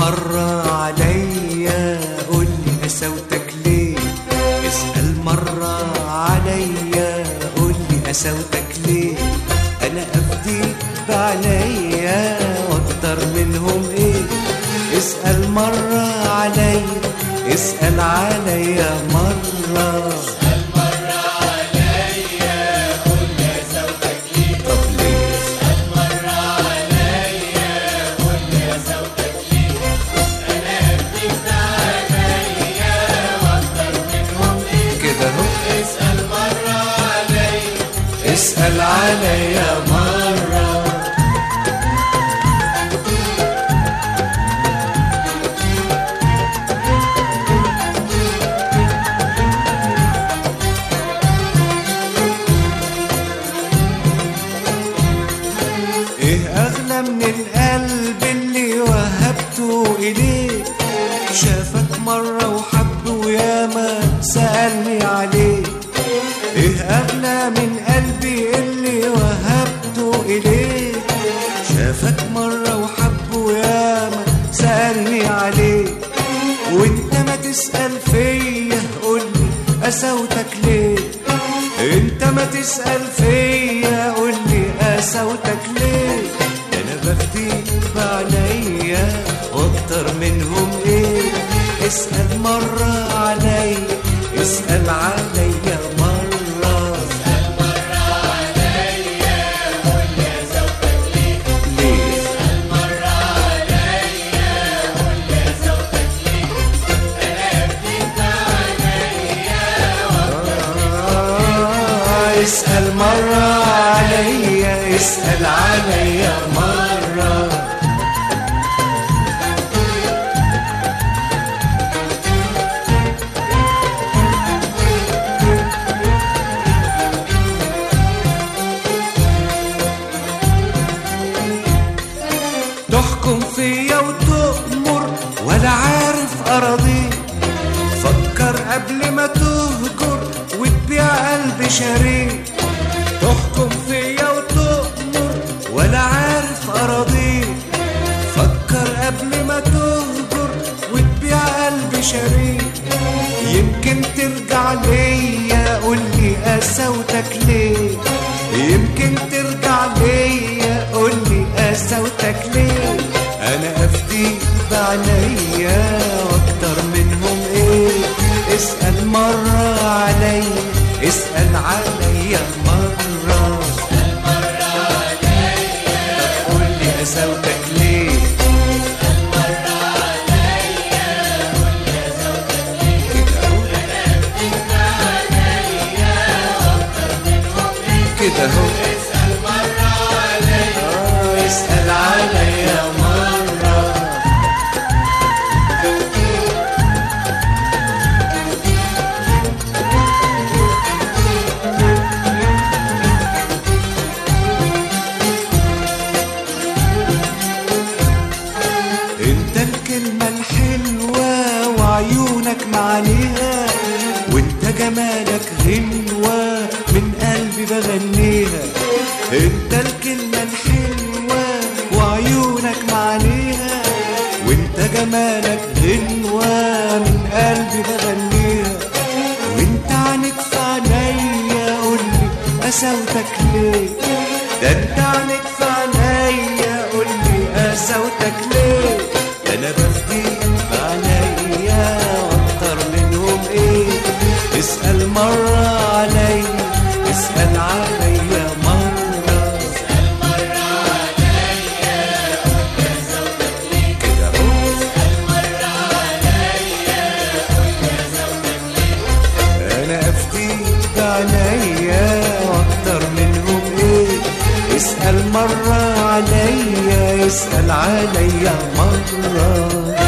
مرة عليا قول لي قساوتك ليه اسأل مرة عليا قول لي قساوتك ليه أنا أفديك بعينيا وأكتر منهم إيه اسأل مرة عليا اسأل عليا مرة طب ليه كده اهو اسأل مرة عليا اسأل عليا مرة ايه اغلى من القلب اللي وهبته اليك شافك مرة وحب وياما سألني عليك ايه اغلى من قلبي اللي وهبته اليك شافك مرة وحب وياما سألني عليك وانت ما تسأل فيا قولي قساوتك ليه انت ما تسأل فيا قولي قساوتك ليه انا بفديك بعينيا واكتر منهم ايه اسأل مرة عليا اسأل عليا مرة ليه آه، اسأل مرة عليا اسأل عليا مرة تحكم فيا وتؤمر ولا عارف أراضيك فكر قبل ما تهجر وتبيع قلب شريك تحكم فيا وتؤمر ولا عارف أراضيك فكر قبل ما تهجر وتبيع قلب شريك يمكن ترجع ليا قولي قساوتك ليه يمكن ترجع ليا قولي قساوتك ليه انا افديك بعينيا واكتر منهم ايه اسأل مرة عليا اسأل عليا مرة طب قولي قساوتك ليه كده اهو آه، اسأل عليا مرة انت الكلمة الحلوة وعيونك معانيها وانت جمالك غنوة من قلبي بغنيها انت الكلمة الحلوة وعيونك معانيها وانت جمالك غنوة من قلبي بغنيها وانت عنك في عينيا قولي قساوتك ليه ده انت عنك في عينيا قولي قساوتك ليه ده انا بفديك بعينيا واكتر منهم ايه اسأل مرة عليا اسأل عليا مرة كده اهو انا افديك بعينيا واكتر منهم ايه اسأل مرة عليا اسأل عليا مرة